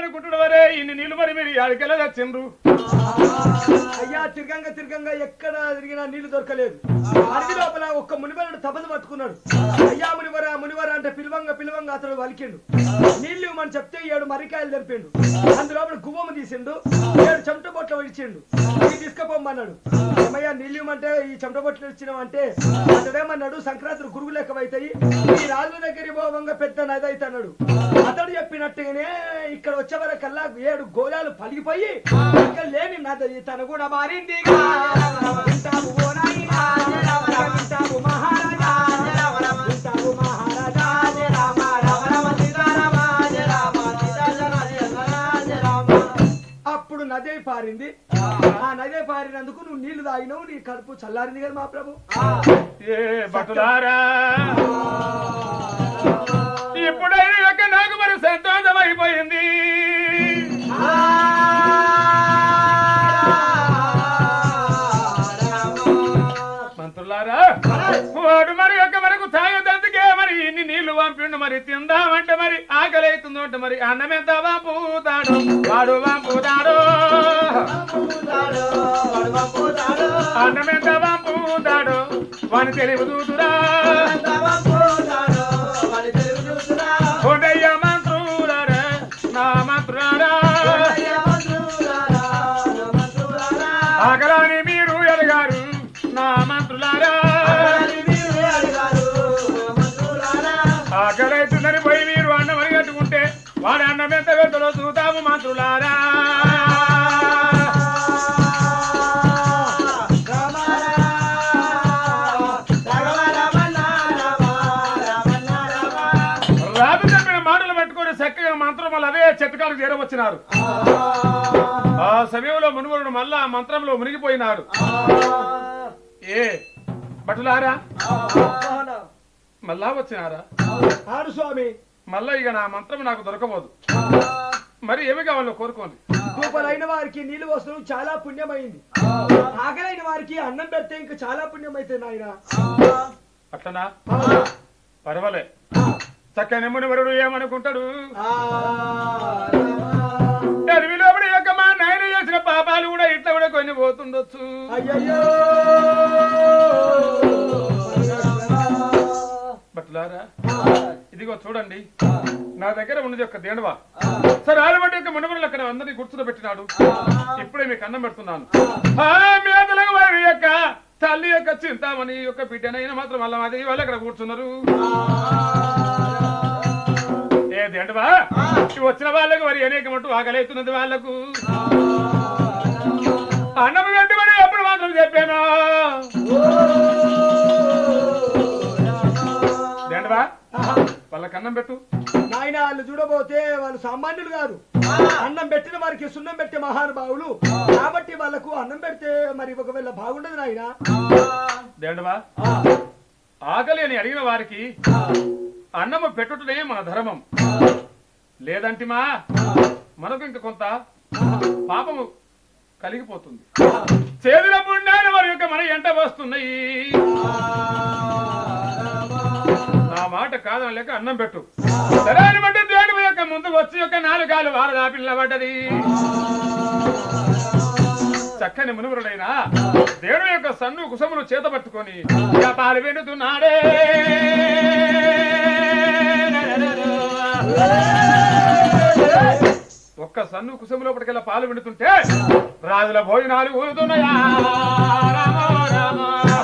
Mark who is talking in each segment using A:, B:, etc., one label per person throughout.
A: ఏమనుకుంటున్న వరే ఇన్ని నీళ్ళు మరి మీరు అడికెళ్ళ తెచ్చిండ్రు
B: అయ్యా తిరగంగా తిరగంగా ఎక్కడ తిరిగినా నీళ్లు దొరకలేదు అడవి లోపల ఒక్క మునివరుడు తపను పట్టుకున్నాడు అయ్యా మునివర మునివర అంటే పిలవంగా పిలవంగా అతడు వలికిండు నీళ్లు ఇవ్వమని చెప్తే ఏడు మరికాయలు తెరిపిండు అందులోపల గువ్వము తీసిండు ఏడు చెమట బొట్లు ఇచ్చిండు ఇవి తీసుకుపోమన్నాడు ఏమయ్యా నీళ్లు ఇవ్వమంటే ఈ చెమట బొట్లు ఇచ్చినాం అంటే అతడేమన్నాడు సంక్రాంతి గురువు లెక్క అవుతాయి ఈ రాజు దగ్గర పోవంగా పెద్ద నది అయితే అన్నాడు అతడు చెప్పినట్టుగానే ఇక్కడ వచ్చే వరకల్లా ఏడు గోళాలు పలిగిపోయి ఇక్కడ లేని నది తను కూడా మారిందిగా వింటావు ఓ నాయనా, వింటావు మహారాజా, వింటావు మహారాజా, అప్పుడు నదే పారింది ఆ నదే పారినందుకు నువ్వు నీళ్లు తాగినావు నీ కడుపు చల్లారింది కదా మా ప్రభు
A: ఏ భటులారా ఇప్పుడైనా యొక్క నాకు మరి సంతోషం అయిపోయింది మంత్రులారా వాడు మరి యొక్క మనకు తాగేదందుకే మరి ఇన్ని నీళ్లు పంపిండు మరి తిందామంటే మరి ఆకలి అవుతుందో అంటే మరి అన్నం ఎంత పంపుతాడు వాడు పంపుతాడు అన్నం ఎంత పంపుతాడు వాని తెలివి చూతురా కొండయ్య మంత్రులారా నా మంత్రులారా ఆకలాని మీరు ఎరగారు నా మంత్రులారా ఆకలైతుందని పోయి మీరు అన్నం అని కట్టుకుంటే వాడి అన్నం ఎంత పెద్దలో చూద్దాము మంత్రులారా రాజు చెప్పిన మాటలు పెట్టుకొని చక్కగా మంత్రం వల్ల అదే చెట్టుకాలకు చేరవచ్చినారు ఆ సమయంలో మునుగురుడు మళ్ళా ఆ మంత్రంలో మునిగిపోయినారు ఏ భటులారా మళ్ళా వచ్చినారా
B: ఆడు స్వామి
A: మళ్ళా ఇక నా మంత్రం నాకు దొరకబోదు మరి ఏమి కావాలో కోరుకోండి
B: రూపాయలైన వారికి నీళ్లు వస్తువు చాలా పుణ్యమైంది ఆకలైన వారికి అన్నం పెడితే ఇంకా చాలా పుణ్యమైతే నాయన
A: అట్లనా పర్వాలే చక్కని మునివరుడు ఏమనుకుంటాడు అడవిలోపల యొక్క మా నాయన చేసిన పాపాలు కూడా ఇట్లా కూడా కొన్ని పోతుండొచ్చు
B: అయ్యయ్యో
A: బట్లారా ఇదిగో చూడండి నా దగ్గర ఉన్నది ఒక దేణవా సరే ఆలబట్టి యొక్క మునివరులు అక్కడ అందరినీ గుర్తులో పెట్టినాడు ఇప్పుడే మీకు అన్నం పెడుతున్నాను ఆ మేదలకు వారి యొక్క తల్లి యొక్క చింతామణి యొక్క బిడ్డనైనా మాత్రం వాళ్ళ అది వాళ్ళు అక్కడ కూర్చున్నారు ఏది అంటవా వచ్చిన వాళ్ళకు మరి అనేకమంటూ ఆకలి వాళ్ళకు అన్నం గంటి మరి ఎప్పుడు మాత్రం చెప్పాను దేంటవా వాళ్ళకి అన్నం పెట్టు
B: నాయన వాళ్ళు చూడబోతే వాళ్ళు సామాన్యులు కాదు అన్నం పెట్టిన వారికి సున్నం పెట్టే మహానుభావులు కాబట్టి వాళ్ళకు అన్నం పెడితే మరి ఒకవేళ బాగుండదు నాయన
A: దేంటవా ఆకలి అని అడిగిన వారికి అన్నము పెట్టుటనే మన ధర్మం లేదంటిమా మనకు ఇంక కొంత పాపము కలిగిపోతుంది చేదుల పుణ్యాలు వారి యొక్క మన ఎంట వస్తున్నాయి నా మాట కాదని లేక అన్నం పెట్టు సరే అని బట్టి దేవుడి యొక్క ముందుకు వచ్చి యొక్క నాలుగాలు వారదా పిల్లబడ్డది చక్కని మునుగురుడైన దేవుడి యొక్క సన్ను కుసములు చేత పట్టుకొని ఇక పాలు వెండుతున్నాడే ఒక్క సన్ను కుసము లోపలికెళ్ళ పాలు వెండుతుంటే రాజుల భోజనాలు ఊరుతున్నాయా రామ రామ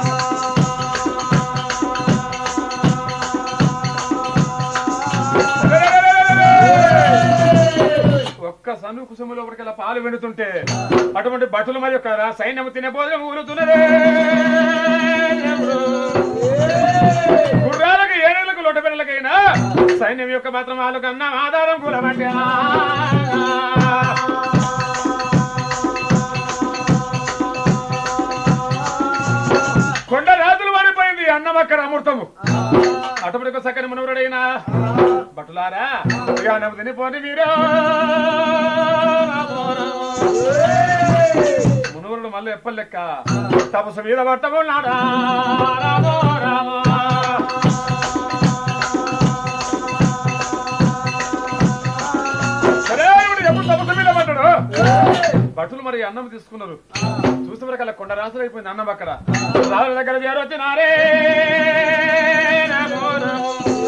A: ఒక్క సన్ను కుసుమ లోపలికెళ్ళ పాలు వెండుతుంటే అటువంటి భటులు మరి యొక్క రా- సైన్యము తినే భోజనం ఊరుతున్నదే గుర్రాలకు ఏనుగులకు లొట్టబిళ్ళకైనా సైన్యం యొక్క మాత్రం వాళ్ళకు అన్న ఆధారం కూలమంటే కొండ రాజులు మారిపోయింది అన్నం అక్కడ అమృతము అటువంటి సక్కని మనవరుడైనా భటులారా అన్నం తినిపోని మీరు మునువరుడు మళ్ళీ ఎప్పటి లెక్క తపస్సు మీద పట్టము నాడా రామో రామో సరే ఇప్పుడు ఎప్పుడు తపస్సు మీద పడ్డాడు భటులు మరి అన్నం తీసుకున్నారు చూసే వరకు అలా కొండ రాసులు అయిపోయింది అన్నం అక్కడ రాజుల దగ్గర చేరొచ్చినారే నమో నమో.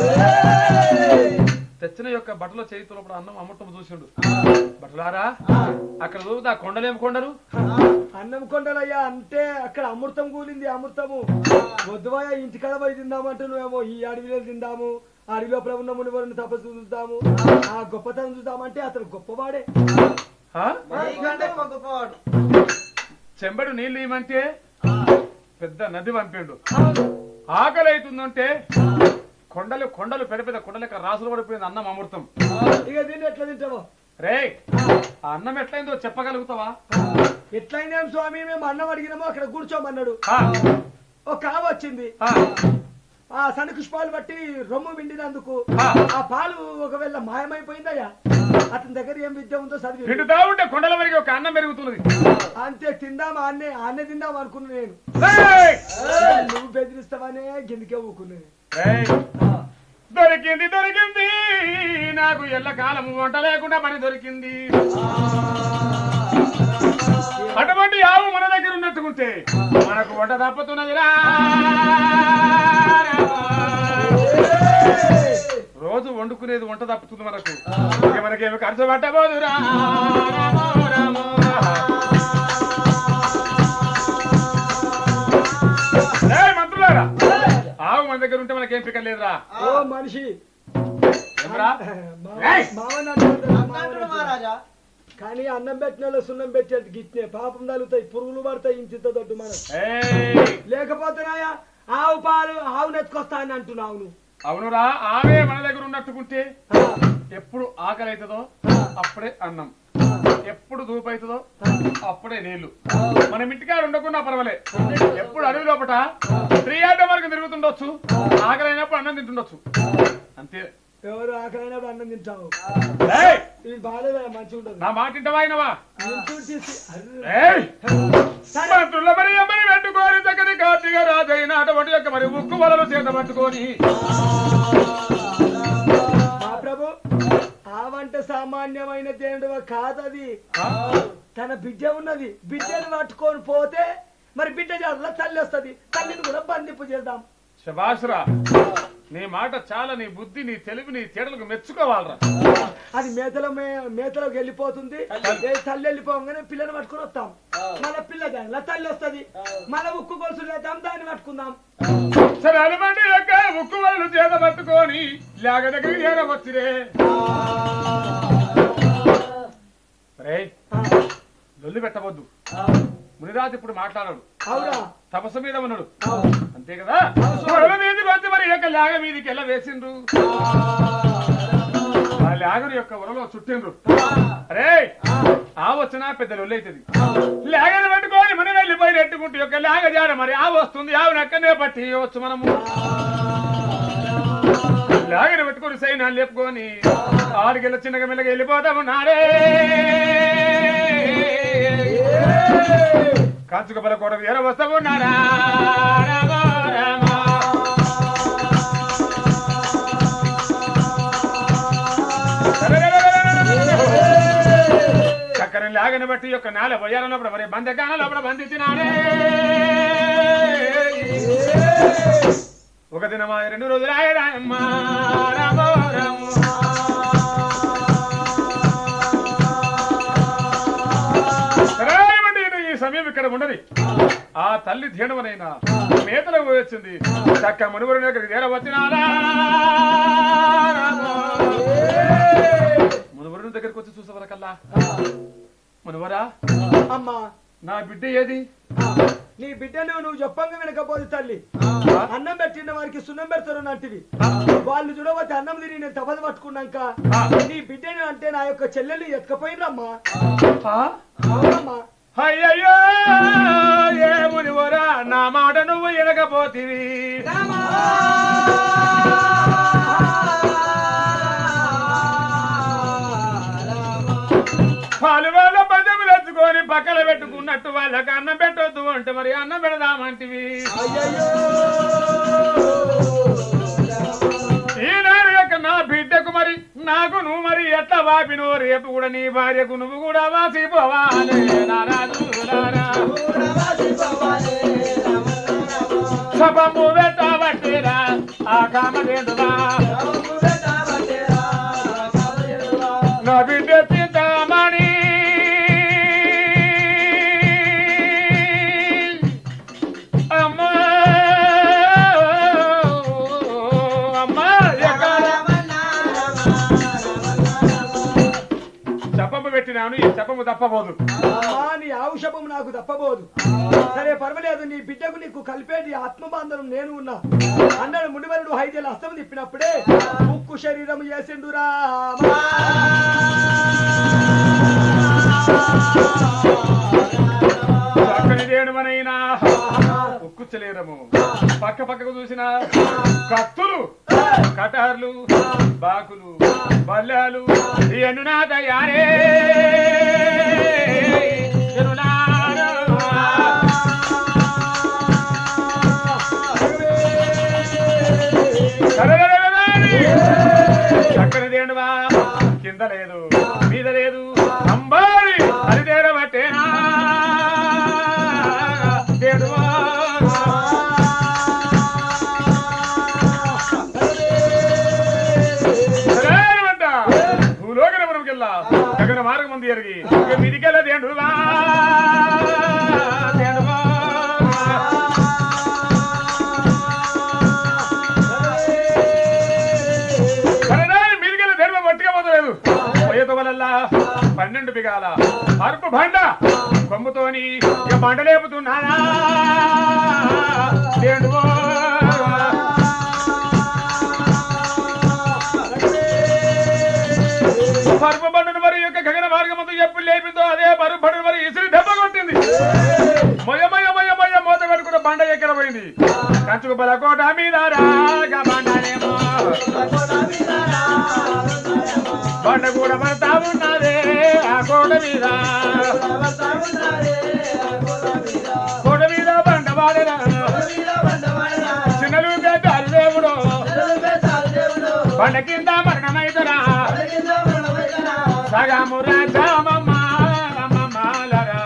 A: తెచ్చిన యొక్క బట్టల చేతిలో ఇప్పుడు అన్నం అమ్మటం చూసిండు బట్టలారా అక్కడ చూపుతా కొండలేం కొండలు
B: అన్నం కొండలయ్యా అంటే అక్కడ అమృతం కూలింది అమృతము వద్దువయ్యా ఇంటికాడ పోయి తిందామంటే నువ్వేమో ఈ అడవిలో తిందాము ఆ అడవి లోపల ఉన్న మునివరిని తపస్సు చూద్దాము ఆ గొప్పతనం చూద్దామంటే అతను గొప్పవాడే
A: ఆ?
C: నీకంటే మా గొప్పవాడు
A: చెంబడు నీళ్ళు ఇవ్వమంటే పెద్ద నది పంపిండు ఆకలి అవుతుందంటే కొండలు కొండలు పెద్ద పెద్ద కొండలకి రాసులు పడిపోయింది అన్నం అమృతం
B: ఇక దీన్ని ఎట్లా తింటావో
A: రే ఆ అన్నం ఎట్లయిందో చెప్పగలుగుతావా
B: ఎట్లయినా స్వామి మేము అన్నం అడిగినామో అక్కడ కూర్చోమన్నాడు
A: ఆ,
B: ఒక కావ వచ్చింది
A: ఆ,
B: ఆ సనకుష్పాలు బట్టి రొమ్ము విండినందుకు
A: ఆ.
B: ఆ పాలు ఒకవేళ మాయమైపోయిందయ్యా అతని దగ్గర ఏం విద్య ఉందో చదివి
A: పిండుతా ఉంటే కొండల వరకు ఒక అన్నం పెరుగుతున్నది
B: అంతే తిందాం ఆన్నే ఆన్నే తిందాం అనుకున్నా నేను
A: రేయ్!
B: నువ్వు బెదిరిస్తావనే గిందికే ఊకున్నాను
A: రేయ్! దొరికింది దొరికింది నాకు ఎల్ల కాలము వంట లేకుండా పని దొరికింది అటువంటి ఆవు మన దగ్గర ఉన్నట్టుకుంటే మనకు వంట తప్పుతున్నదిరా రోజు వండుకునేది వంట తప్పుతుంది మనకు ఇక మనకేమి ఖర్చు పట్టబోదురా రామో రామో. ఏయ్ మంత్రులారా ఆవు మన దగ్గర ఉంటే మనకేం పిక్కర్ లేదురా
B: ఓ మనిషి
A: ఏమరా
B: మావ-
A: ఏయ్!
B: మావని అంటాడు, మావని
C: అంటాడు
B: అంటాడు.
C: మహారాజా
B: కానీ అన్నం పెట్టిన సున్నం పెట్టేది గిట్నే పాపం తగులుతాయి పురుగులు పడతాయి ఇంత దొడ్డు మనం
A: ఏయ్!
B: లేకపోతేనాయా ఆవు పాలు ఆవు నెత్తుకొస్తా అని అంటున్నావు నువ్వు
A: అవునురా ఆవే మన దగ్గర ఉన్నట్టుకుంటే
B: ఆ,
A: ఎప్పుడు ఆకలి అవుతుందో అప్పుడే అన్నం ఎప్పుడు ధూపు అవుతుందో అప్పుడే నీళ్లు మనం ఇంటికాడ ఉండకుండా పర్వాలే ఎప్పుడు అడవి లోపట త్రీ ఆట వరకు తిరుగుతుండొచ్చు ఆకలి అయినప్పుడు అన్నం తింటుండొచ్చు అంతే
B: ఎవరు ఆకలైనప్పుడు అన్నం తింటావు
A: ఏయ్!
B: ఇది బాగాలేదా మంచిగా ఉండదు
A: నా మాట ఇంటవా అయినవా
B: ఇంటూ తీసి, అర్రే.
A: ఏయ్! మంత్రుల మరి ఎమ్మని పెట్టుకొని దగ్గర కార్తీక రాజైన అటువంటి యొక్క మరి ఉక్కు వలలు చేత పట్టుకొని
B: మా ప్రభు ఆవంటే సామాన్యమైన దేవుడు కాదది
A: ఆ?
B: తన బిడ్డ ఉన్నది బిడ్డను పట్టుకొని పోతే మరి బిడ్డ జాతర తల్లి వస్తుంది తల్లిని కూడా బంధింపు చేద్దాం
A: శబాసురా నీ మాట చాలా నీ బుద్ధి నీ తెలివి నీ తేడలకు మెచ్చుకోవాలరా
B: అది మేతలో మే- మేతలోకి వెళ్ళిపోతుంది ఏ తల్లి వెళ్ళిపోగానే పిల్లని పట్టుకొని వస్తాం మళ్ళీ పిల్ల జాతర తల్లి వస్తుంది మళ్ళీ ఉక్కు గొలుసు లేద్దాం దాన్ని పట్టుకుందాం
A: సరే అనుమండి యొక్క ఉక్కు వలలు చేత పట్టుకొని లేక దగ్గరికి చేరవచ్చురే రేయ్
B: ఆ,
A: లొల్లి పెట్టవద్దు మునిరాజు ఇప్పుడు మాట్లాడాడు
B: అవునా
A: తపస్సు మీద ఉన్నాడు
B: అవు.
A: అంతే కదా వరల మీదకి వచ్చి మరి ఈ యొక్క లేగ మీదకి ఎలా వేసిండ్రు ఆ లేగను యొక్క వరలో చుట్టిండ్రు అరే ఆ వచ్చినా పెద్ద లొల్లి అవుతుంది లేగను పట్టుకొని మనం వెళ్ళిపోయి నెట్టుకుంటూ యొక్క లేగ జాడ మరి ఆ వస్తుంది ఆవిడ అక్కడనే పట్టి వచ్చు మనము లేగను పెట్టుకొని సైనా లేపుకొని ఆడికెళ్ళి చిన్నగా మెల్లగా వెళ్ళిపోతాము నాడే కాచుక బల కూడా ఎర వస్తాము నారా రామా, రామా. చక్కని లాగని బట్టి యొక్క నేల పోయాల లోపల మరి బందకాన లోపల బంధించినాడే ఒక దినమా రెండు రోజులు ఆయరాయమ్మా రామో రామో రాయమండి ఈ సమయం ఇక్కడ ఉండదు ఆ తల్లి ధీనమనైనా మేతలకు వచ్చింది చక్క మునుగురు దగ్గరికి తీర వచ్చినారా మునుగురు దగ్గరికి వచ్చి చూసేవరకల్లా మునువరా
B: అమ్మా
A: నా బిడ్డ ఏది
B: నీ బిడ్డను నువ్వు చెప్పంగా వినకపోతే తల్లి అన్నం పెట్టిన వారికి సున్నం పెడతారు అంటివి వాళ్ళు చూడవచ్చు అన్నం తిని నేను తపలు పట్టుకున్నాక నీ బిడ్డను అంటే నా యొక్క చెల్లెలు ఎత్తుకపోయినమ్మా
A: ఆ?
B: అవునమ్మా
A: అయ్యయ్యో ఏ మునివరా నా మాట నువ్వు ఎనకపోతివి పాలు వాళ్ళ పదములు ఎత్తుకొని పక్కన పెట్టుకున్నట్టు వాళ్ళకి అన్నం పెట్టొద్దు అంటే మరి అన్నం పెడదామంటివి
B: అయ్యయ్యో
A: ఈనాడు యొక్క నా బిడ్డకు మరి నాకు నువ్వు మరి ఎట్లా వాపినో రేపు కూడా నీ భార్యకు నువ్వు కూడా వాసిపోవాలి నారాజులారా సపము పెట్టబట్టేరా ఆ కామదేదువా నా బిడ్డ చింతామణి అమ్మా అమ్మా ఎక్కడ చెప్పము పెట్టినాను ఈ చెప్పము తప్పబోదు
B: అమ్మా నీ ఔషధం నాకు తప్పబోదు సరే పర్వాలేదు నీ బిడ్డకు నీకు కలిపేది ఆత్మబాంధనం నేను ఉన్నా అన్నాడు మునివరుడు హైదేలు అస్తం తిప్పినప్పుడే ఉక్కు శరీరం చేసిండు రామా
A: చక్కని దేడుమనైనా ఉక్కుచ్చలేరము పక్క పక్కకు చూసిన కత్తులు కటార్లు బాకులు బల్లాలు ఎన్నునా తయారే ఎన్నునారు. సరళరళరాని. చక్కని దేడువా కింద లేదు మీద లేదు అంబారి అది తేరబట్టేనా దేడువా సరేనమంట. భూలోకన వరముకెల్లా గగన మార్గం ఉంది ఎరిగి ఇక మీదికెళ్ళ దేండువా దేండువా కనడాని మీదికెళ్ళ దేండువా పట్టుగా పోతలేదు పోయేత వలల్లా పన్నెండు బిగాల అరుపు బండ కొమ్ముతోని ఇక బండ లేపుతున్నానా దేండువా పరుపు బండను మరి యొక్క గగన మార్గమంతా ఎప్పుడు లేపిందో అదే పరుపు బండను మరి ఇసురు దెబ్బ కొట్టింది మొయ మొయ మొయ మొయ మూత పెట్టుకున్న బండ ఎక్కడ పోయింది కంచుకు బలకోట మీద రాగా బండనేమో బండ కూడా పడతా ఉన్నదే ఆ కోట మీద కోట మీద బండ వాడరా చిన్నలు పెద్దారు దేవుడు బండ కింద మరణమైతరా సగము రాజామమ్మ రమ్మమాలరా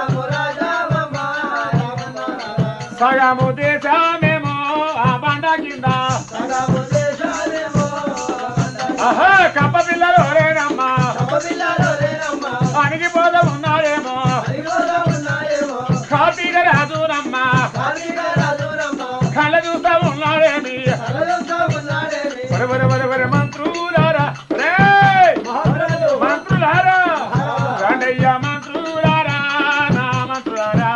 A: సగము దేశమేమో ఆ బండ కింద ఆహా కప్ప పిల్లలు రేనమ్మా అణిగిపోత ఉన్నారేమో కాపీగా రాజునమ్మా కళ్ళ చూస్తా ఉన్నారేమి వర వర వర వర మంత్రులారా రే మంత్రులారా రండయ్య మంత్రులారా నా మంత్రులారా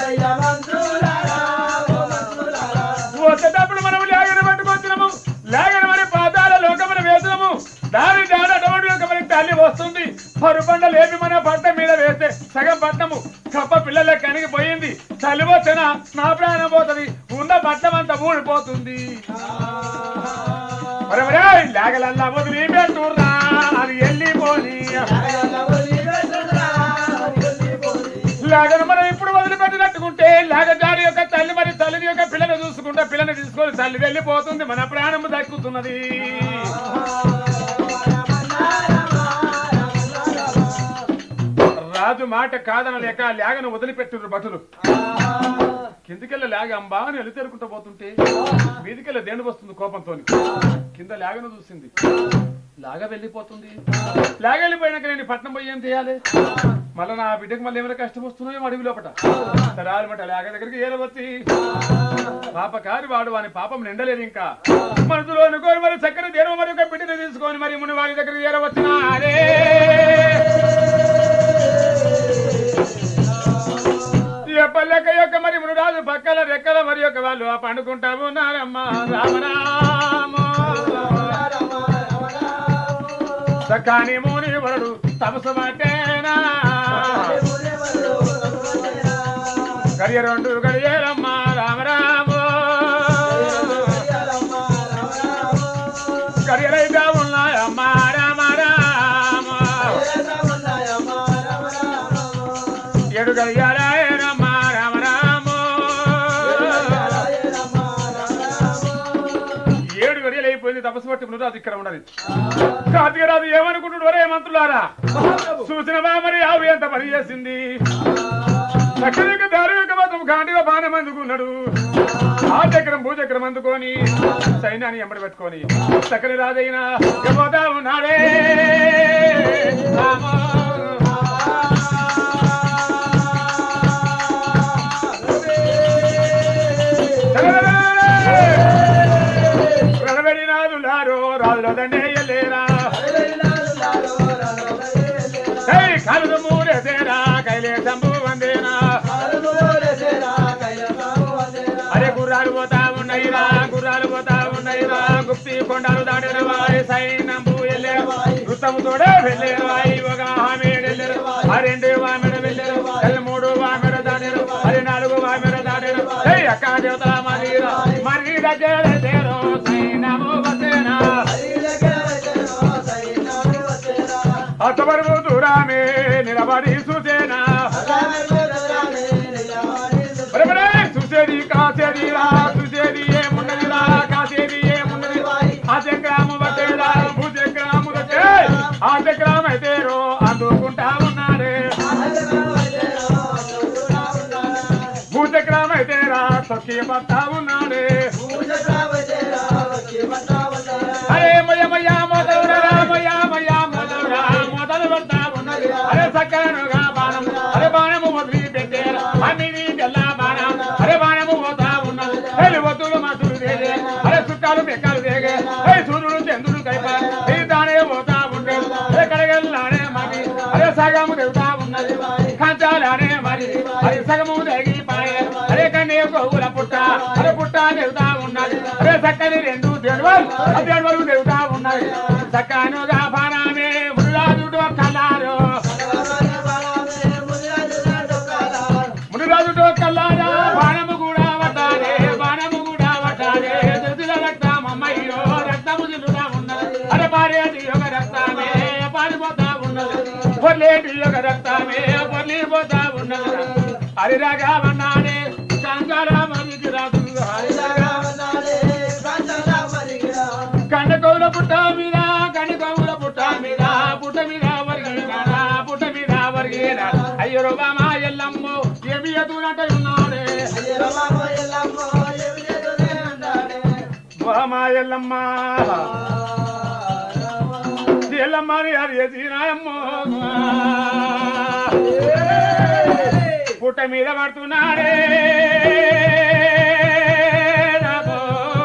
A: వచ్చేటప్పుడు మనం లేగన పట్టుకొచ్చినాము లేగన మరి పాదాల లోకమున వేసినాము దాని దాని అటువంటి ఒక మనకి తల్లి వస్తుంది పరుపండ లేపి మన పట్ట మీద వేస్తే సగం పట్టము కప్ప పిల్లల కనిగి పోయింది తల్లి వచ్చిన నా ప్రాణం పోతుంది ఉన్న పట్టం అంతా ఊడిపోతుంది మరి మరి లేగలల్లా వదిలి పెట్టుర్రా అది వెళ్ళిపోని లేగను మనం ఇప్పుడు వదిలిపెట్టినట్టుకుంటే లేగ జాడి యొక్క తల్లి మరి తల్లిని యొక్క పిల్లని చూసుకుంటే పిల్లని తీసుకొని తల్లి వెళ్ళిపోతుంది మన ప్రాణం దక్కుతున్నది రాజు మాట కాదనలేక లేగను వదిలిపెట్టుర్రు భటులు కిందికెళ్ళ లేగ అంబా అని ఎలుతెరుకుంటూ పోతుంటే మీదికెళ్ళ దేని వస్తుంది కోపంతో కింద లేగను చూసింది లాగా వెళ్ళిపోతుంది లాగా వెళ్ళిపోయినాక నేను పట్నం పోయి ఏం చేయాలి మళ్ళీ నా బిడ్డకు మళ్ళీ ఏమైనా కష్టం వస్తున్నాయో అడవి లోపట తరాలమాట లేక దగ్గరికి ఏలవచ్చి పాప కారి వాడు వాని పాపం నిండలేదు ఇంకా మనసులో అనుకోని మరి చక్కని దేవ మరి ఒక బిడ్డని తీసుకొని మరి ముని వాడి దగ్గరికి ఏలవచ్చిన అరే ఎప్పలెక్క యొక్క మరి మునురాజు పక్కల రెక్కల మరి యొక్క వాళ్ళు ఆ పండుకుంటా ఉన్నారమ్మా రామరామ సకాని ముని వరుడు తపసు మాటేనా గడియ రెండు గడియలమ్మా రామరామ గడియలైతే ఉన్నాయమ్మా రామ రామ ఏడు గడియాలమ్మా రామ రామ ఏడు గడియలు అయిపోయింది తపస్సు మనసు బట్టి మునిరాజు ఇక్కడ ఉన్నది కార్తీక రాజు ఏమనుకుంటున్నాడు ఒరే మంత్రులారా
B: మహాప్రభు
A: చూసినవా మరి ఆవు ఎంత పని చేసింది చక్కదిక దారుక మాత్రం గాండిగా బాణం అందుకున్నాడు ఆ చక్రం భూచక్రం అందుకొని సైన్యాన్ని ఎంబడి పెట్టుకొని చక్కని రాజైన పోతా ఉన్నాడే రామా. రణబడినాదులారో రాజుల దండేయలేరా హే కలుదు మూడేసేరా కైలేశంబు వందేనా అరే గుర్రాలు పోతా ఉన్నాయిరా గుర్రాలు పోతా ఉన్నాయిరా గుప్తి కొండలు దాటిన వారి సైన్యంబు వెళ్ళారు వృత్తము తోడే వెళ్ళారు అయి ఒక హామీడు వెళ్ళారు ఆ రెండు వామెడ వెళ్ళారు అరే మూడు వామెడ దాటారు అరే నాలుగు వామెడ దాటారు హే అక్క దేవతల మరీరా మరీ దగ్గర చేరు సైన్యము వచ్చేనా అతవరకు దూరామే నిలబడి చూసేనా ఒరే ఒరే, చూసేది కాసేది రా చూసేది ఏమున్నది రా కాసేది ఏమున్నది ఆ చక్రాము బట్టేరా భూచక్రాము బట్టే ఆ చక్రం అయితే రో అందుకుంటా ఉన్నాడే భూచక్రం అయితే రా తొక్కి పడతా ఉన్నాడే అరే మయ మయ మొదలురా మయ మయ మొదలురా మొదలు పడతా ఉన్నది అరే సక్కనుగా బాణం అరే బాణము వదిలి పెట్టేరా అన్నిది తెల్ల బాణం అరే బాణము పోతా ఉన్నది వెళ్ళి వద్దులు మధులు దేగే అరే చుట్టాలు మెక్కలు దేగే అరే సూర్యుడు చంద్రుడు కైప ఈ తానే పోతా ఉండే అరే కడగల్లానే మరి అరే సగము దేవుతా ఉన్నది కంచాలనే మరి అరే సగము తెగిపాయే అరే కన్నే గోవుల పుట్ట అరే పుట్ట దేవుతా ఉన్నది అరే చక్కని రెండు దేడువలు ఆ దేడువలు దేవుతా ఉన్నది చక్కనుగా బాణమే మురాజుడు కల్లారు మునిరాజుతో కల్లారా బాణము కూడా పట్టాలే బాణము కూడా పట్టాలే దుర్దిల రక్తం అమ్మయ్యో రక్తము దిల్లుగా ఉన్నది అరే పారేది ఒక రక్తమే పారిపోతా ఉన్నది పొర్లేటి ఒక రక్తమే పొర్లిపోతా ఉన్నది హరిరాగా అన్నాడే కంగార మరికి రాదు హరిరాగా కండకౌల పుట్ట మీద కండకౌల పుట్ట మీద పుట్ట మీద వరిగినాడా పుట్ట మీద వరిగినాడా అయ్యో రోబామా ఎల్లమ్మో ఏమి ఎదురంట ఉన్నాడే బామా ఎల్లమ్మ ఎల్లమ్మని అది ఎదినాయమ్మో పుట్ట మీద పడుతున్నాడే రామో.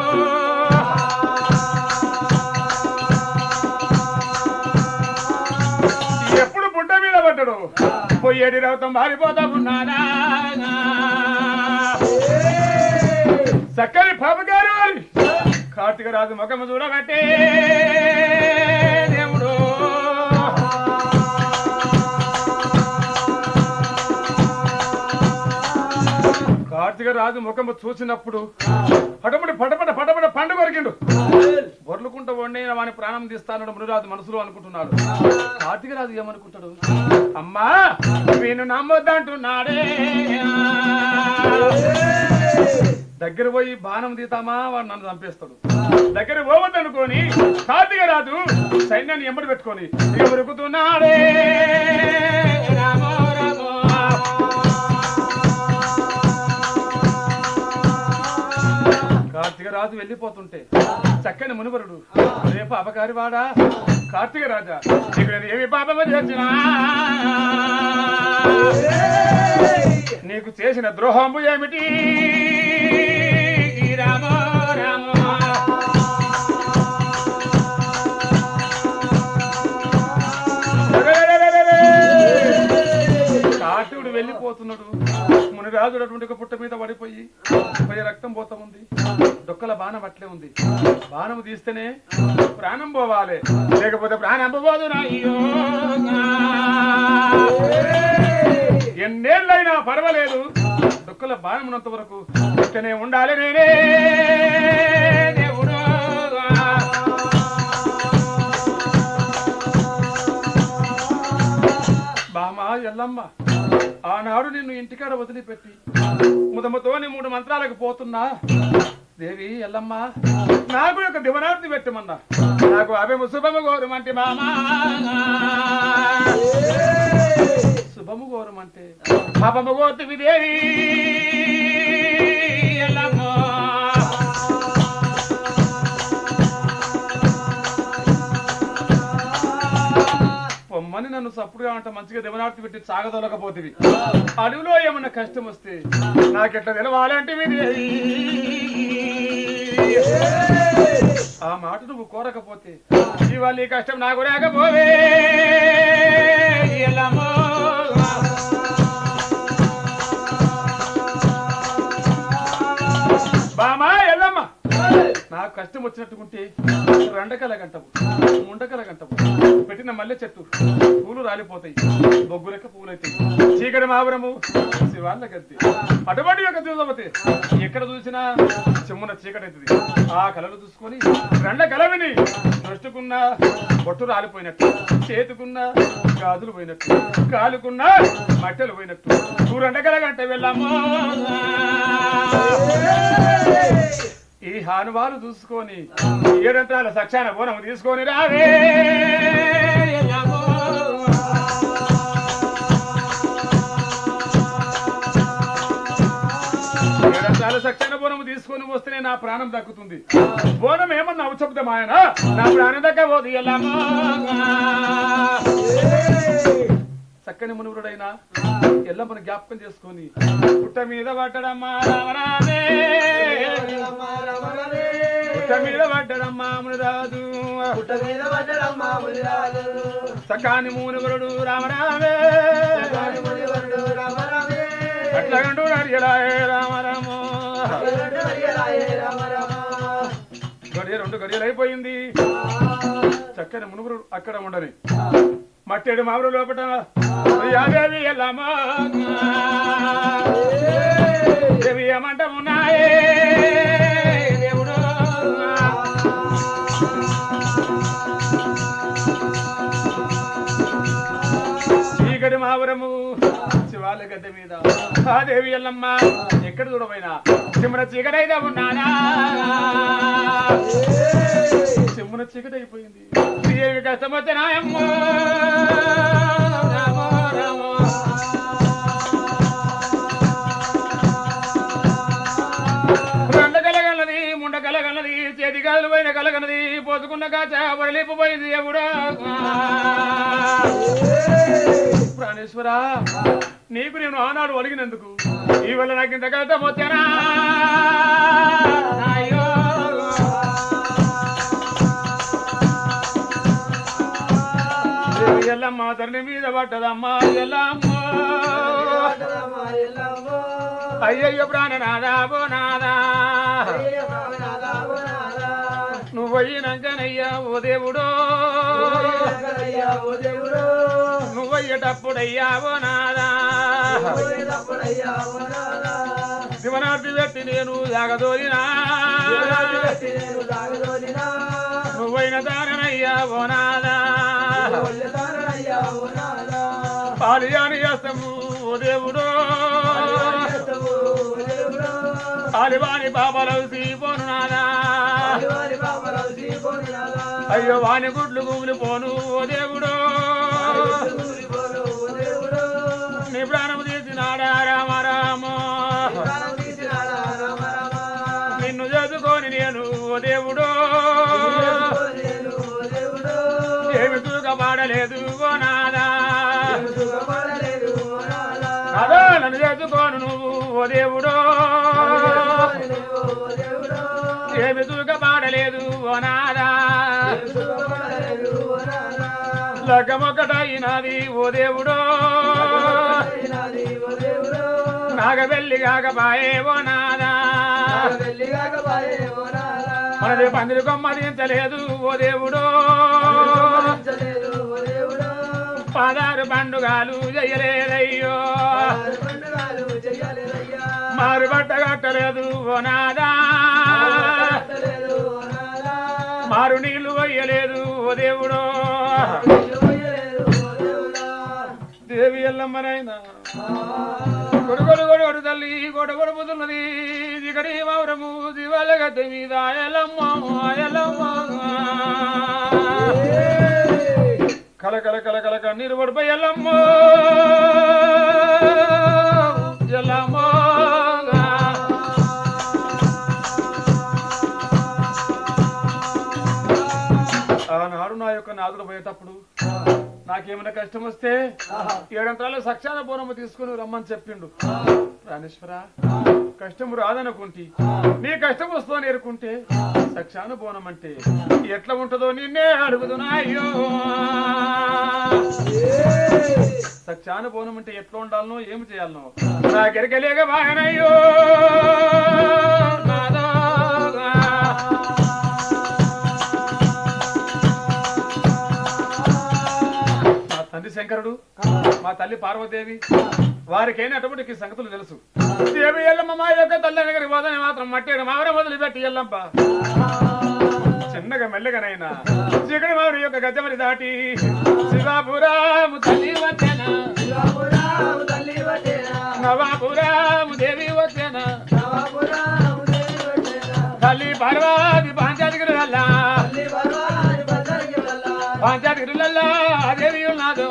A: ఎప్పుడు పుట్ట మీద పడ్డాడు పొయ్యేటి రౌతం మారిపోతా ఉన్నాడా చక్కని పాపగారు వారి కార్తీక రాజు ముఖము చూడబట్టే దేవుడు కార్తీక రాజు ముఖము చూసినప్పుడు పటపట పటపట పటపట పండు కొరికిండు బొర్లుకుంట వండిన వాని ప్రాణం తీస్తానడు మునిరాజు మనసులో అనుకుంటున్నాడు కార్తీక రాజు ఏమనుకుంటాడు అమ్మా నేను నమ్మొద్దంటున్నాడే దగ్గర పోయి బాణం తీతామా వాడు నన్ను చంపేస్తాడు దగ్గర పోవద్దనుకొని కార్తీక రాజు సైన్యాన్ని ఎంబడి పెట్టుకొని ఇక ఉరుకుతున్నాడే రామో రామో కార్తీక రాజు వెళ్ళిపోతుంటే చక్కని మునివరుడు రేపు అపకారి వాడా కార్తీక రాజా నీకు నేను ఏమి పాపము చేసినా నీకు చేసిన ద్రోహము ఏమిటి రామ రామ కాటుడు వెళ్ళిపోతున్నాడు మునిరాజు అటువంటి ఒక పుట్ట మీద పడిపోయి పోయి రక్తం పోతా ఉంది డొక్కల బాణం అట్లే ఉంది బాణం తీస్తేనే ప్రాణం పోవాలి లేకపోతే ప్రాణం పోదు అయ్యో ఎన్నేళ్ళైనా పర్వాలేదు డొక్కల బాణం ఉన్నంత వరకు ఇక్కనే ఉండాలి నేనే దేవుడు బామా ఎల్లమ్మ ఆనాడు నిన్ను ఇంటికాడ వదిలిపెట్టి ముదమతోని మూడు మంత్రాలకు పోతున్నా దేవి ఎల్లమ్మ నాకు యొక్క దివనార్తి పెట్టమన్నా నాకు అభిము శుభము గోరుమంటే మామా శుభము గోరుమంటే పాపము గోర్తి విదేవి ఎల్లమ్మో. పొమ్మని నన్ను సప్పుడుగా అంట మంచిగా దివనార్తి పెట్టి సాగదొలకపోతివి అడవిలో ఏమన్నా కష్టం వస్తే నాకెట్లా తెలవాలంటే విదేవి ఆ మాట నువ్వు కోరకపోతే ఇవాళ ఈ కష్టం నాకు రాకపోవే ఎల్లమ్మో. బామా ఎల్లమ్మ నాకు కష్టం వచ్చినట్టుకుంటే రెండకల గంటవు ముండకల గంటవు పెట్టిన మల్లె చెట్టు పూలు రాలిపోతాయి బొగ్గులెక్క పూలైతాయి చీకటి మావరము శివాళ్ళ గద్ది అటువంటి యొక్క చూసమతే ఎక్కడ చూసినా చెమ్మున చీకటి అవుతుంది ఆ కళలు చూసుకొని రెండ కలవిని నొట్టుకున్న బొట్టు రాలిపోయినట్టు చేతుకున్న గాజులు పోయినట్టు కాలుకున్న మట్టెలు పోయినట్టు నువ్వు రెండ కలగంట వెళ్ళామో ఈ హానువాలు చూసుకొని ఏడంతాల సక్షాన బోనం తీసుకొని రావే ఎల్లమ్మో. ఏడంతాల సక్షాన బోనం తీసుకొని వస్తేనే నా ప్రాణం దక్కుతుంది బోనం ఏమన్నా అవసరం ఆయన నా ప్రాణం దక్కబోదు ఎల్లమ్మో చక్కని మునుగుడైనా ఎల్లమ్మను జ్ఞాపకం చేసుకొని పుట్ట మీద పట్టడమ్మా రామరామే పుట్ట మీద పట్టడమ్మా మునిరాజు సకాని మూనుగురుడు రామరామే అట్లగండు నడియలాయే రామరాము గడియ రెండు గడియలు అయిపోయింది చక్కని మునుగురు అక్కడ ఉండని మట్టెడు మామిడి లోపట యాదేవి ఎల్లమ్మా దేవి ఏమంటమున్నాయే దేవుడు చీకటి మావరము శివాల గడ్డ మీద ఆ దేవి ఎల్లమ్మ ఎక్కడ చూడబోయినా సిమ్మన చీకటైతే ఉన్నానా సిమ్మన చీకటి అయిపోయింది ఏమి కష్టం వచ్చినాయమ్మో రామో రామో రెండ కలగన్నది ముండ కలగన్నది చేతి కాదులు పోయిన కలగన్నది పోసుకున్న కాచ వరలిపోయింది ఎవడో ప్రాణేశ్వరా నీకు నేను ఆనాడు అడిగినందుకు ఈ వల్ల నాకు ఇంత కష్టం వచ్చానా అయ్యో. దేవి ఎల్లమ్మ తల్లి మీద పట్టదమ్మా ఎల్లమ్మ అయ్యయ్యో ప్రాణనాదా బో నాదా నువ్వు అయ్యినాకనయ్యా ఓ దేవుడో నువ్వయ్యేటప్పుడయ్యా ఓ నాదా శివనార్థి వ్యక్తి నేను జాగదోరినా నువ్వైన దాననయ్యా ఓ నాదా పాలియాని చేస్తాము ఓ దేవుడో పాలివాణి బాబలవు తీపోను నాదా అయ్యో వాని గుడ్లు గుమిలి పోను ఓ దేవుడో నీ ప్రాణము తీసినాడా రామ రామ నిన్ను చదువుకొని నేను ఓ దేవుడో ఏమి తూకపాడలేదు ఓ నాదా అదో నన్ను చదువుకోను నువ్వు ఓ దేవుడో ఏమి తూకపాడలేదు ఓ నాదా లగ్గమొక్కటైనది ఓ దేవుడో నాగబెల్లి కాకపాయే ఓ నాదా మనది పందిరి కొమ్మదించలేదు ఓ దేవుడో పదారు పండుగలు చెయ్యలేదయ్యో మారు బట్ట కట్టలేదు ఓ నాదా మారు నీళ్లు వయ్యలేదు ఓ దేవుడో దేవి ఎల్లమ్మనైనా కొడుకొడు కొడుకొడు తల్లి కొడుకొడు పుతున్నది దిగడి మౌరము దివాలగ మీద ఎల్లమ్మ ఎల్లమ్మ కల కల కల కల కన్నీరు పడిపోయి ఎల్లమ్మ ఎల్లమ్మ ఆనాడు నా యొక్క నాదుడు పోయేటప్పుడు నాకేమైనా కష్టం వస్తే ఏడంతరాలు సక్షాన బోనము తీసుకుని రమ్మని చెప్పిండు రాణేశ్వర కష్టము రాదనుకుంటి నీ కష్టం వస్తుందని ఎరుకుంటే సక్షాన బోనం అంటే ఎట్లా ఉంటుందో నిన్నే అడుగుతున్నా అయ్యో సత్యాన బోనం అంటే ఎట్లా ఉండాలనో ఏమి చేయాలనో నాకెరకలేక బాగనయ్యో నాదా. మా తండ్రి శంకరుడు మా తల్లి పార్వదేవి వారికైనా అటువంటి సంగతులు తెలుసు దేవి ఎల్లమ్మ మా యొక్క తల్లి దగ్గర పోదని మాత్రం మట్టి మావర మొదలుపెట్టి ఎల్లమ్మ చిన్నగా మెల్లగానైనా చిగడి మామిడి యొక్క గద్దెమని దాటి శివాపురాము తల్లి వచ్చేన నవాపురాము దేవి వచ్చేన తల్లి పార్వతి పాంచాదిగిరులల్లా పాంచాదిగిరులల్లా దేవి ఉన్నాదు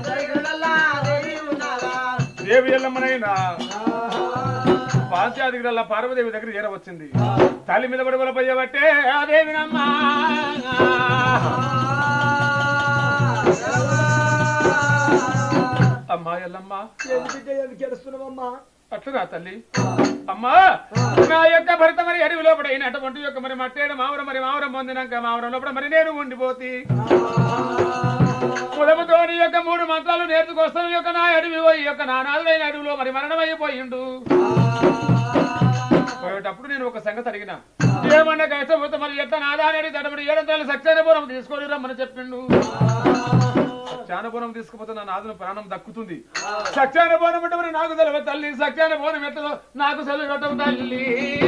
A: దేవి ఎల్లమ్మనైనా పాంచాదిగిరల్లా పార్వదేవి దగ్గర చేరవచ్చింది తల్లి మీద పడి బలపయ్యబట్టే ఆ దేవినమ్మా అమ్మా ఎల్లమ్మ
B: ఎందుకు బిడ్డ ఎందుకు ఏడుస్తున్నావమ్మా
A: అట్లుగా తల్లి అమ్మా నా యొక్క భర్త మరి అడవి లోపల అయినటువంటి యొక్క మరి మట్టేడు మావరం మరి మావరం పొందినాక మావరం లోపల మరి నేను ఉండిపోతి కులముతో నీ యొక్క మూడు మంత్రాలు నేర్చుకొస్తాను ఈ యొక్క నా అడవి పోయి ఈ యొక్క నానాదులైన అడవిలో మరి మరణమైపోయిండు పోయేటప్పుడు నేను ఒక సంగతి అడిగిన ఏమన్నా కష్టం పోతే మరి ఎట్లా నాదాని తడబడి ఏడంతాలు సత్యానపురం తీసుకొని రమ్మని చెప్పిండు సత్యానపురం తీసుకుపోతే నా నాదున ప్రాణం దక్కుతుంది సత్యానపురం అంటే మరి నాకు తెలియదు తల్లి సత్యానపురం ఎట్టదో నాకు సెలవు తల్లి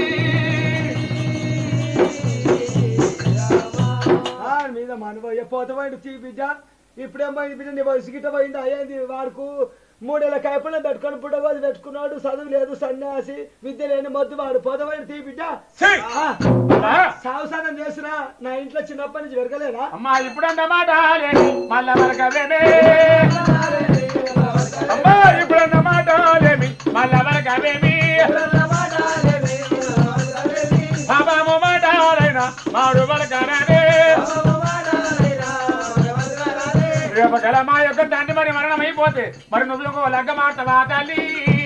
B: ఆ మీద మనవయ్య పోతవాడు తీ బిడ్డ ఇప్పుడేమో ఈ బిడ్డ నీ వయసు గిట్ట పోయింది అయ్యింది వాడుకు మూడేళ్ళ కాయపళ్ళ పెట్టుకొని పుట్టబోది పెట్టుకున్నాడు చదువు లేదు సన్యాసి విద్య లేని మొద్దు వాడు పోతవాడు తీ బిడ్డ
A: ఛీ!
B: ఆ,
A: అమ్మా!
B: సావసానం చేసినా నా ఇంట్లో చిన్నప్పటి నుంచి పెరగలేదా
A: అమ్మా ఇప్పుడు అన్నమాట లేదు మళ్ళా మరకవేమే అమ్మా ఇప్పుడు అన్నమాట లేమి మళ్ళా మరకవేమి పాపము మాటాలైనా మాడు మరకరానే రేపగల మా యొక్క తండ్రి మరి మరణం అయిపోతే మరి నువ్వు ఒక లగ్గ మాట తల్లి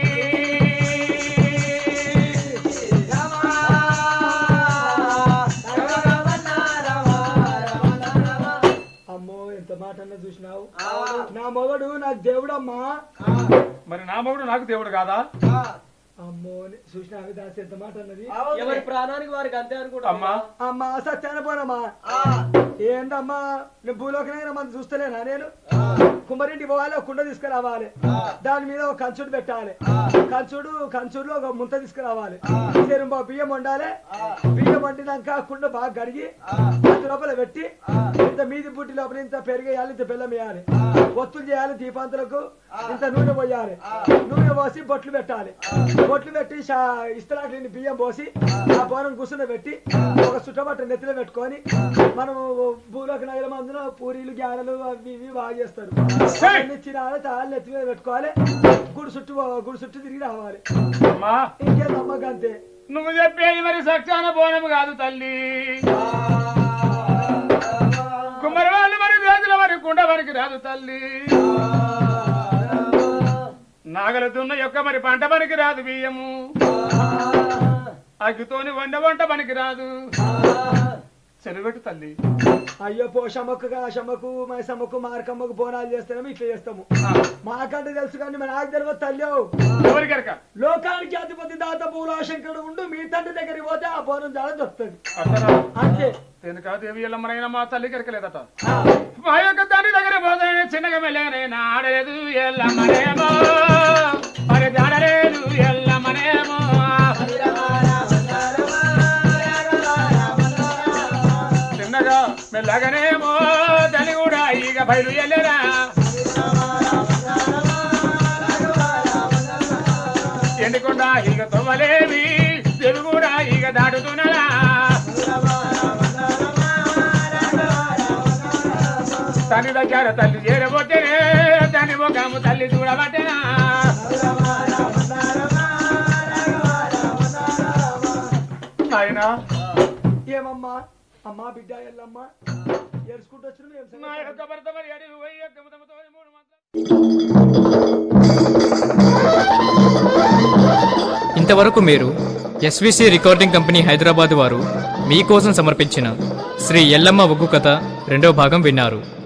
B: అమ్మో ఎంత మాట అన్న చూసినావు నా మొగడు నాకు దేవుడమ్మా
A: మరి నా మగుడు నాకు దేవుడు కాదా
B: అమ్మో చూసినావు దాసి ఎంత మాట అన్నది
C: ఎవరి ప్రాణానికి వారికి అంతే అనుకుంటా
A: అమ్మా
B: అమ్మా సత్యాన పోనమ్మా ఏందమ్మా నేను భూలోకనైనా మనం చూస్తలేనా నేను కుమ్మరింటి పోవాలి ఒక కుండ తీసుకురావాలి దాని మీద ఒక కంచుడు పెట్టాలి కంచుడు కంచుడులో ఒక ముంత తీసుకురావాలి చెరుంబా బియ్యం వండాలి బియ్యం వండినాక ఆ కుండ బాగా కడిగి అంత లోపల పెట్టి ఇంత మీది బుట్టి లోపల ఇంత పెరిగేయాలి ఇంత బెల్లం వేయాలి ఒత్తులు చేయాలి దీపాంతులకు ఇంత నూనె పోయాలి నూనె పోసి బొట్లు పెట్టాలి బొట్లు పెట్టి షా- ఇస్తరాకులని బియ్యం పోసి ఆ బోనం గుసున పెట్టి ఒక చుట్టబట్ట నెత్తిలో పెట్టుకొని మనం భూలోకి నగరం అందులో పూరీలు గ్యారెలు అవి ఇవి బాగా చేస్తారు అవన్నీ తినాలి తాళి నెత్తి మీద పెట్టుకోవాలి గుడి చుట్టూ పో- గుడి చుట్టూ తిరిగి రావాలి
A: అమ్మా
B: ఇంకేం అమ్మకి అంతే
A: నువ్వు చెప్పేది మరి సత్యాన బోనం కాదు తల్లి కుమ్మరి వాళ్ళు మరి వేదుల మరి కుండ వరకు రాదు తల్లి నాగల దున్న యొక్క మరి పంట పనికి రాదు బియ్యము అగ్గితోని వండ వంట పనికి రాదు చెరుగట్టు తల్లి
B: అయ్యో పోషమ్మకు కాశమ్మకు మైసమ్మకు మార్కమ్మకు బోనాలు చేస్తాము ఇట్లా చేస్తాము
A: ఆ,
B: మాకంటే తెలుసు కానీ మరి నాకు తెలియదు తల్లి
A: ఎవరికెరక
B: లోకానికి అధిపతి దాత పూలాశంకరుడు ఉండు మీ తండ్రి దగ్గరికి పోతే ఆ బోనం చాలా దొరుకుతుంది
A: అట్టరా
B: అంతే
A: దేనికా దేవి ఎల్లమ్మనైనా మా తల్లికి ఎరకలేదట
B: ఆ,
A: మా యొక్క తండ్రి దగ్గర పోతే చిన్నగా మెల్లగానైనా ఆడలేదు ఎల్లమ్మనేమో మరి జాడలేదు ఎల్లమ్మనేమో చిన్నగా మెల్లగానేమో తల్లి కూడా ఇక బయలు ఎల్లరా ఎండుకొండ ఇక తొవ్వలేవి చెవి కూడా ఇక దాటుతున్నదా తల్లి దగ్గర తల్లి చేరబోతేనే దాని ముఖము తల్లి చూడబట్టేనా నాయనా
B: ఏమమ్మా అమ్మా బిడ్డ ఎల్లమ్మా ఏడుచుకుంటూ వచ్చిన ఏం
A: నా
B: సంగతి?
A: యొక్క భర్త మరి అడిగి పోయి యొక్క ముతముతో మూడు మాటలు
D: ఇంతవరకు మీరు ఎస్విసి రికార్డింగ్ కంపెనీ హైదరాబాద్ వారు మీకోసం సమర్పించిన శ్రీ ఎల్లమ్మ ఒగ్గు కథ రెండో భాగం విన్నారు